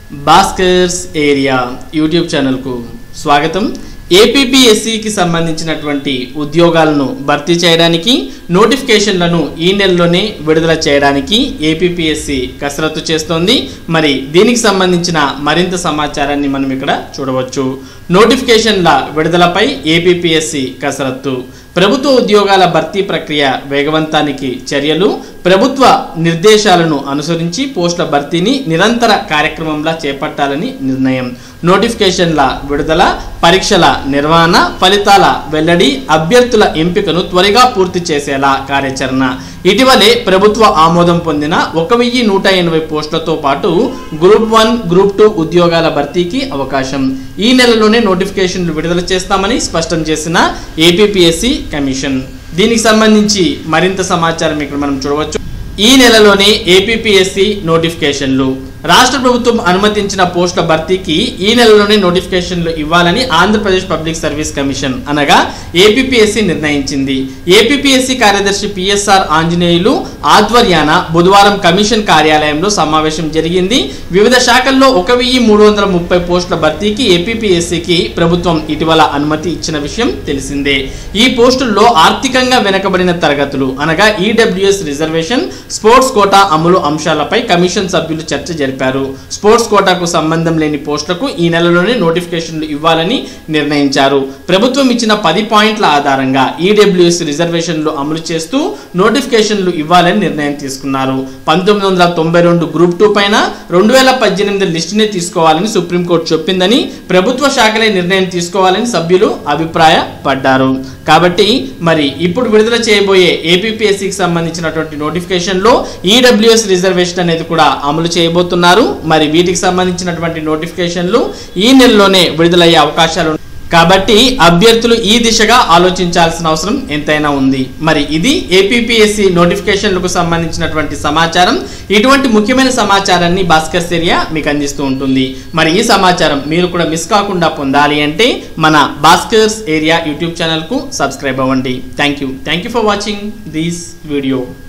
Bhaskar's area YouTube ఛానల్కు స్వాగతం ఏపీపీఎస్సికి సంబంధించినటువంటి ఉద్యోగాలను భర్తీ చేయడానికి నోటిఫికేషన్లను ఈ నెలలోనే విడుదల చేయడానికి ఏపీపీఎస్సి కసరత్తు చేస్తోంది మరి దీనికి సంబంధించిన మరింత సమాచారాన్ని మనం ఇక్కడ చూడవచ్చు నోటిఫికేషన్ల విడుదలపై ఏపీపీఎస్సి కసరత్తు ప్రభుత్వ ఉద్యోగాల భర్తీ ప్రక్రియ వేగవంతానికి చర్యలు ప్రభుత్వ నిర్దేశాలను అనుసరించి పోస్టుల భర్తీని నిరంతర కార్యక్రమంలా చేపట్టాలని నిర్ణయం నోటిఫికేషన్ల విడుదల పరీక్షల నిర్వహణ ఫలితాల వెల్లడి అభ్యర్థుల ఎంపికను త్వరగా పూర్తి చేసేలా కార్యాచరణ ఇటీవలే ప్రభుత్వ ఆమోదం పొందిన ఒక వెయ్యి నూట ఎనభై పోస్టులతో పాటు గ్రూప్ వన్ గ్రూప్ టూ ఉద్యోగాల భర్తీకి అవకాశం ఈ నెలలోనే నోటిఫికేషన్లు విడుదల చేస్తామని స్పష్టం చేసిన ఏపీపీఎస్సి కమిషన్ దీనికి సంబంధించి మరింత సమాచారం ఇక్కడ మనం చూడవచ్చు ఈ నెలలోనే ఏపీపీఎస్సి నోటిఫికేషన్లు రాష్ట్ర ప్రభుత్వం అనుమతించిన పోస్టుల భర్తీకి ఈ నెలలోనే నోటిఫికేషన్లు ఇవ్వాలని ఆంధ్రప్రదేశ్ పబ్లిక్ సర్వీస్ కమిషన్ అనగా ఏపీపీఎస్సి నిర్ణయించింది ఏపీపీఎస్సి కార్యదర్శి పిఎస్ఆర్ ఆంజనేయులు ఆధ్వర్యాన బుధవారం కమిషన్ కార్యాలయంలో సమావేశం జరిగింది వివిధ శాఖల్లో ఒక వెయ్యి మూడు వందల ముప్పై పోస్టుల భర్తీకి ఏపీపీఎస్సికి ప్రభుత్వం ఇటీవల అనుమతి ఇచ్చిన విషయం తెలిసిందే ఈ పోస్టుల్లో ఆర్థికంగా వెనుకబడిన తరగతులు అనగా ఈడబ్ల్యూఎస్ రిజర్వేషన్ స్పోర్ట్స్ కోటా అమలు అంశాలపై కమిషన్ సభ్యులు చర్చ జరిపారు స్పోర్ట్స్ కోటాకు సంబంధం లేని పోస్టులకు ఈ నెలలోనే నోటిఫికేషన్లు ఇవ్వాలని నిర్ణయించారు ప్రభుత్వం ఇచ్చిన పది పాయింట్ల ఆధారంగా ఈడబ్ల్యూఎస్ రిజర్వేషన్లు అమలు చేస్తూ నోటిఫికేషన్లు ఇవ్వాలని నిర్ణయం తీసుకున్నారు పంతొమ్మిది వందల తొంభై రెండు గ్రూప్ టూ పైన రెండు వేల పద్దెనిమిది లిస్టునే తీసుకోవాలని సుప్రీంకోర్టు చెప్పిందని ప్రభుత్వ శాఖలే నిర్ణయం తీసుకోవాలని సభ్యులు అభిప్రాయపడ్డారు కాబట్టి మరి ఇప్పుడు విడుదల చేయబోయే ఏపీపీఎస్సికి సంబంధించినటువంటి నోటిఫికేషన్లో ఈడబ్ల్యూఎస్ రిజర్వేషన్ అనేది కూడా అమలు చేయబోతున్నారు మరి వీటికి సంబంధించినటువంటి నోటిఫికేషన్లు ఈ నెలలోనే విడుదలయ్యే అవకాశాలు ఉన్నాయి. కాబట్టి అభ్యర్థులు ఈ దిశగా ఆలోచించాల్సిన అవసరం ఎంతైనా ఉంది మరి ఇది ఏపీపీఎస్సి నోటిఫికేషన్లకు సంబంధించినటువంటి సమాచారం ఇటువంటి ముఖ్యమైన సమాచారాన్ని భాస్కర్ సెరియా మీకు అందిస్తూ ఉంటుంది మరి ఈ సమాచారం మీరు కూడా మిస్ కాకుండా పొందాలి అంటే మన భాస్కర్స్ ఏరియా యూట్యూబ్ ఛానల్కు సబ్స్క్రైబ్ అవ్వండి thank you thank you for watching this video